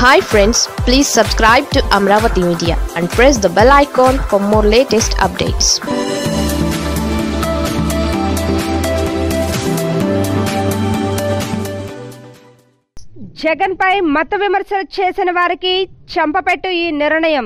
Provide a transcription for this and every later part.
hi friends please subscribe to Amaravati media and press the bell icon for more latest updates Jagan పై మత విమర్శలు చేసిన వారికి చంపపెట్టు ఈ నిర్ణయం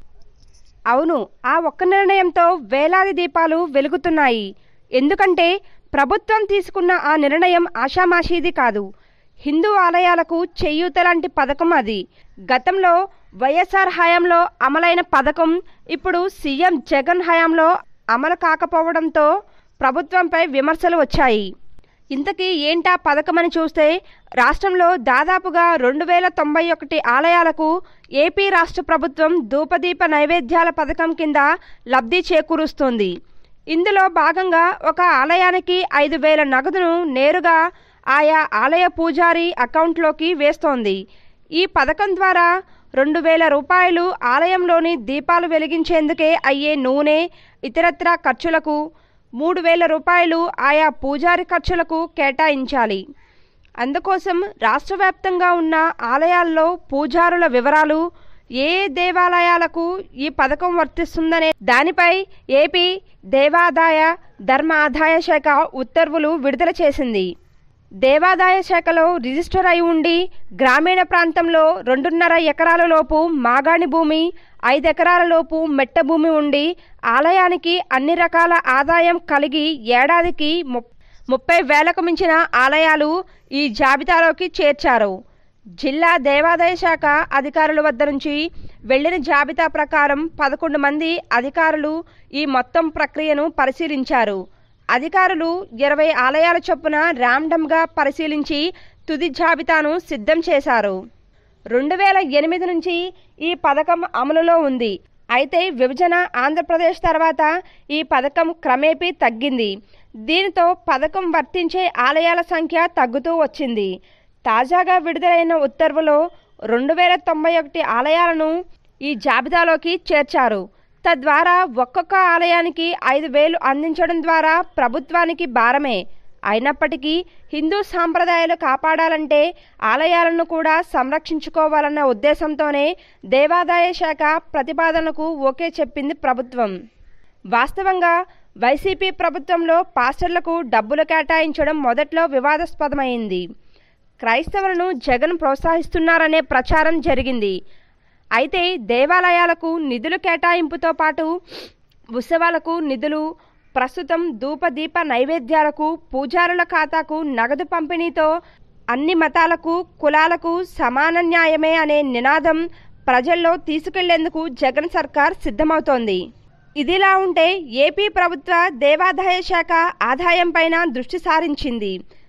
అవును ఆ ఒక్క నిర్ణయంతో వేలాది దీపాలు వెలుగుతున్నాయి ఎందుకంటే ప్రభుత్వం తీసుకున్న ఆ నిర్ణయం ఆషామాషీది కాదు హిందూ ఆలయాలకు చేయూత లాంటి పథకం అది గతంలో వైఎస్ఆర్ హయాంలో అమలైన పథకం ఇప్పుడు సీఎం జగన్ హయాంలో అమలు కాకపోవడంతో ప్రభుత్వంపై విమర్శలు వచ్చాయి ఇంతకీ ఏంటా పథకమని చూస్తే రాష్ట్రంలో దాదాపుగా రెండు వేల తొంభై ఒకటి ఆలయాలకు ఏపీ రాష్ట్ర ప్రభుత్వం ధూపదీప నైవేద్యాల పథకం కింద లబ్ధి చేకూరుస్తుంది ఇందులో భాగంగా ఒక ఆలయానికి ఐదు వేల నగదును నేరుగా ఆయా ఆలయ పూజారి అకౌంట్లోకి వేస్తోంది ఈ పథకం ద్వారా రెండు వేల రూపాయలు ఆలయంలోని దీపాలు వెలిగించేందుకే అయ్యే నూనె ఇతరత్రా ఖర్చులకు మూడు వేల రూపాయలు ఆయా పూజారి ఖర్చులకు కేటాయించాలి అందుకోసం రాష్ట్ర వ్యాప్తంగా ఉన్న ఆలయాల్లో పూజారుల వివరాలు ఏ ఏ దేవాలయాలకు ఈ పథకం వర్తిస్తుందనే దానిపై ఏపీ దేవాదాయ ధర్మ ఆదాయ శాఖ ఉత్తర్వులు విడుదల చేసింది దేవాదాయ శాఖలో రిజిస్టర్ అయి ఉండి గ్రామీణ ప్రాంతంలో రెండున్నర ఎకరాల లోపు మాగాణి భూమి ఐదు ఎకరాల లోపు మెట్ట భూమి ఉండి ఆలయానికి అన్ని రకాల ఆదాయం కలిగి ఏడాదికి ముప్ ముప్పై వేలకు మించిన ఆలయాలు ఈ జాబితాలోకి చేర్చారు జిల్లా దేవాదాయ శాఖ అధికారుల వద్ద నుంచి వెళ్లిన జాబితా ప్రకారం పదకొండు మంది అధికారులు ఈ మొత్తం ప్రక్రియను పరిశీలించారు అధికారులు ఇరవై ఆలయాల చొప్పున ర్యాండమ్గా పరిశీలించి తుది జాబితాను సిద్ధం చేశారు రెండు వేల ఎనిమిది నుంచి ఈ పథకం అమలులో ఉంది అయితే విభజన ఆంధ్రప్రదేశ్ తర్వాత ఈ పథకం క్రమేపీ తగ్గింది దీనితో పథకం వర్తించే ఆలయాల సంఖ్య తగ్గుతూ వచ్చింది తాజాగా విడుదలైన ఉత్తర్వులో రెండు వేల తొంభై ఒకటి ఆలయాలను ఈ జాబితాలోకి చేర్చారు తద్వారా ఒక్కొక్క ఆలయానికి ఐదు వేలు అందించడం ద్వారా ప్రభుత్వానికి భారమే అయినప్పటికీ హిందూ సాంప్రదాయాలు కాపాడాలంటే ఆలయాలను కూడా సంరక్షించుకోవాలన్న ఉద్దేశంతోనే దేవాదాయ శాఖ ప్రతిపాదనకు ఓకే చెప్పింది ప్రభుత్వం వాస్తవంగా వైసీపీ ప్రభుత్వంలో పాస్టర్లకు డబ్బులు కేటాయించడం మొదట్లో వివాదాస్పదమైంది క్రైస్తవులను జగన్ ప్రోత్సహిస్తున్నారనే ప్రచారం జరిగింది అయితే దేవాలయాలకు నిధుల కేటాయింపుతో పాటు ఉత్సవాలకు నిధులు ప్రస్తుతం ధూపదీప నైవేద్యాలకు పూజారుల ఖాతాకు నగదు పంపిణీతో అన్ని మతాలకు కులాలకు సమాన న్యాయమే అనే నినాదం ప్రజల్లో తీసుకెళ్లేందుకు జగన్ సర్కార్ సిద్ధమవుతోంది ఇదిలా ఉంటే ఏపీ ప్రభుత్వ దేవాదాయ శాఖ ఆదాయంపైన దృష్టి సారించింది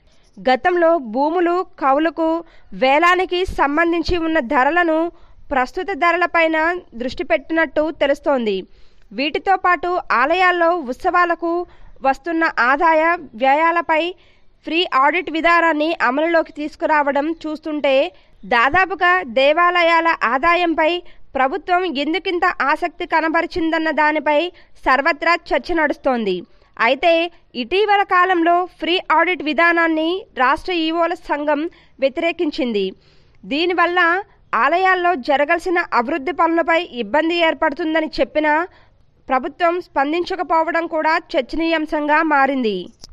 గతంలో భూములు కౌలుకు వేలానికి సంబంధించి ఉన్న ధరలను ప్రస్తుత ధరలపైన దృష్టి పెట్టినట్టు తెలుస్తోంది వీటితో పాటు ఆలయాల్లో ఉత్సవాలకు వస్తున్న ఆదాయ వ్యయాలపై ఫ్రీ ఆడిట్ విధానాన్ని అమలులోకి తీసుకురావడం చూస్తుంటే దాదాపుగా దేవాలయాల ఆదాయంపై ప్రభుత్వం ఎందుకింత ఆసక్తి కనబరిచిందన్న దానిపై సర్వత్రా చర్చ నడుస్తోంది అయితే ఇటీవల కాలంలో ఫ్రీ ఆడిట్ విధానాన్ని రాష్ట్ర ఈవోల సంఘం వ్యతిరేకించింది దీనివల్ల ఆలయాల్లో జరగాల్సిన అభివృద్ధి పనులపై ఇబ్బంది ఏర్పడుతుందని చెప్పినా ప్రభుత్వం స్పందించకపోవడం కూడా చర్చనీయాంశంగా మారింది